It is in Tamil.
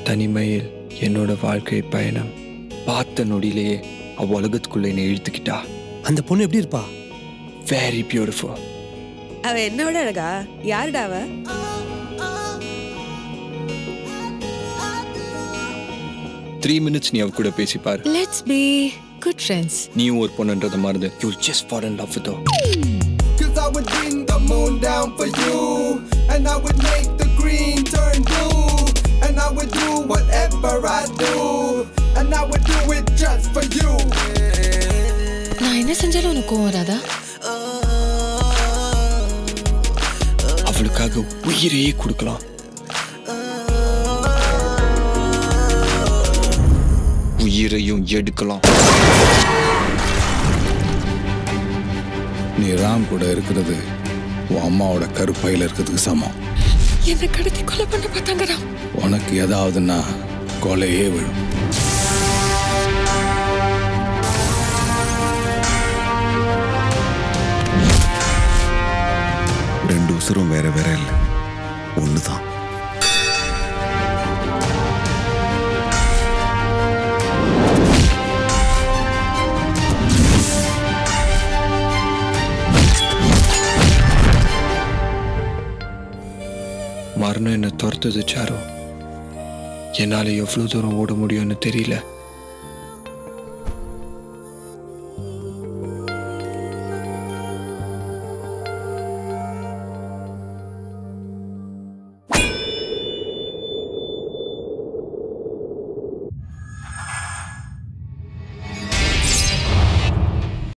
தனிமையில் என்னோட வாழ்க்கை பயணம் பார்த்த நொடியிலேயே அவ உலகத்துக்குள்ள என்னை இழுத்துக்கிட்டா அந்த பொண்ணு எப்படி இருப்பா வெரி பியூட்டிஃபுல் அவ என்ன விட அழகா யாருடா அவ த்ரீ மினிட்ஸ் நீ அவ கூட பேசி பாரு Let's be good friends. நீயும் ஒரு பொண்ணுன்றதை மறந்து you just for and love with Cause I would bring the moon down for you. And I would make the green turn blue. And I would do whatever I do. And I would do it just for you. நான் என்ன செஞ்சாலும் உனக்கு கோவம் வராதா அவளுக்காக உயிரையே கொடுக்கலாம் உயிரையும் எடுக்கலாம் நீ ராம் கூட இருக்கிறது உன் அம்மாவோட கருப்பையில் இருக்கிறதுக்கு சமம் என்னை கடத்தி கொலை பண்ண பார்த்தாங்க ராம் உனக்கு ஏதாவதுன்னா கொலையே விழும் ரெண்டு உசுரும் வேற வேற இல்லை ஒன்று தான் மரணம் என்னை துரத்துது சாரோ என்னால் எவ்வளோ தூரம் ஓட முடியும்னு தெரியல